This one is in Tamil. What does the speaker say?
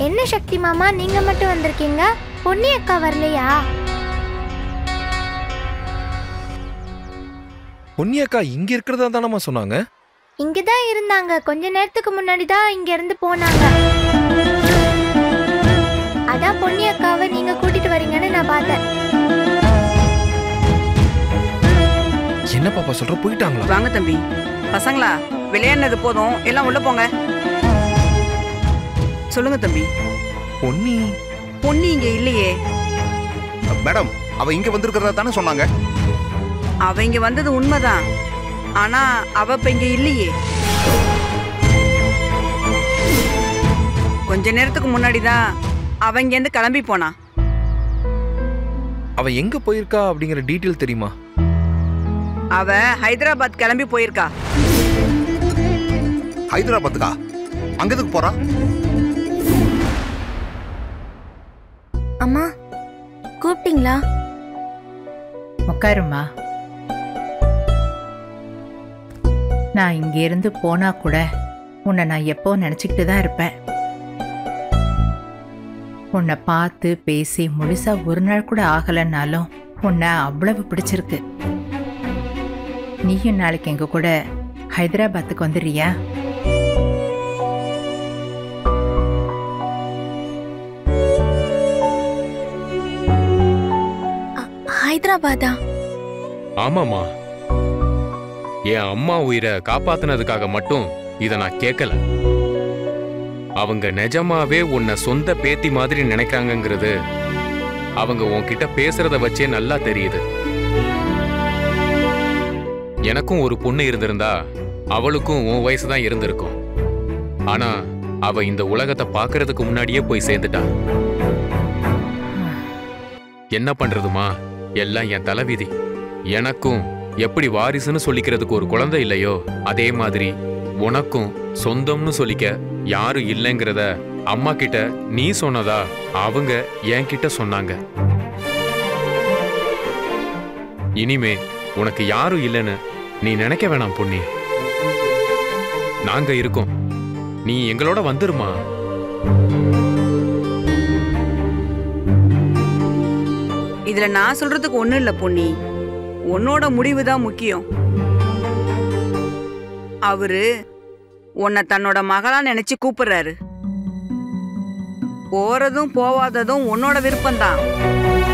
என்ன சக்தி மாமா நீங்க மட்டும் வந்திருக்கீங்க பொன்னி அக்கா வரலையா பொன்னியக்கா இங்க இருக்கிறதா தானம்மா சொன்னாங்க இங்கதான் இருந்தாங்க கொஞ்ச நேரத்துக்கு முன்னாடி தான் இங்க இருந்து போனாங்க அதான் பொன்னி அக்காவை நீங்க கூட்டிட்டு வரீங்கன்னு நான் பார்த்தேன் என்ன பாப்பா சொல்ற போயிட்டாங்களா வாங்க தம்பி பசங்களா விளையாடினது போதும் எல்லாம் உள்ள போங்க சொல்லுங்க தம்பி பொன்னி பொன்னி இங்க இல்லையே மேடம் அவ இங்க வந்திருக்கிறதா தானே சொன்னாங்க அவ இங்க வந்தது உண்மைதான் ஆனா அவ இப்ப இங்க இல்லையே கொஞ்ச நேரத்துக்கு முன்னாடி தான் அவ இங்க இருந்து கிளம்பி போனா அவ எங்க போயிருக்கா அப்படிங்கிற டீட்டெயில் தெரியுமா அவ ஹைதராபாத் கிளம்பி போயிருக்கா ஹைதராபாத்துக்கா அங்க எதுக்கு போறா அம்மா கூப்பிட்டீங்களா உட்காருமா நான் இங்க இருந்து போனா கூட உன்னை நான் எப்போ நினச்சிக்கிட்டு தான் இருப்பேன் உன்னை பார்த்து பேசி முழுசா ஒரு நாள் கூட ஆகலைன்னாலும் உன்னை அவ்வளவு பிடிச்சிருக்கு நீயும் நாளைக்கு எங்க கூட ஹைதராபாத்துக்கு வந்துடுறியா ஹைதராபாதா ஆமாமா என் அம்மா உயிரை காப்பாத்துனதுக்காக மட்டும் இத நான் கேட்கல அவங்க நிஜமாவே உன்னை சொந்த பேத்தி மாதிரி நினைக்கிறாங்கங்கிறது அவங்க உன்கிட்ட பேசுறத வச்சே நல்லா தெரியுது எனக்கும் ஒரு பொண்ணு இருந்திருந்தா அவளுக்கும் உன் வயசு தான் இருந்திருக்கும் ஆனா அவ இந்த உலகத்தை பார்க்கறதுக்கு முன்னாடியே போய் சேர்ந்துட்டா என்ன பண்றதுமா எல்லாம் என் தலைவிதி எனக்கும் எப்படி வாரிசுன்னு சொல்லிக்கிறதுக்கு ஒரு குழந்தை இல்லையோ அதே மாதிரி உனக்கும் சொந்தம்னு சொல்லிக்க யாரும் இல்லைங்கிறத அம்மா கிட்ட நீ சொன்னதா அவங்க என்கிட்ட சொன்னாங்க இனிமே உனக்கு யாரும் இல்லைன்னு நீ நினைக்க வேணாம் பொன்னி நாங்க இருக்கோம் நீ எங்களோட வந்துருமா இதுல நான் சொல்றதுக்கு ஒண்ணும் இல்ல பொன்னி உன்னோட முடிவு தான் முக்கியம் அவரு உன்னை தன்னோட மகளா நினைச்சு கூப்பிடுறாரு போறதும் போவாததும் உன்னோட விருப்பம்தான்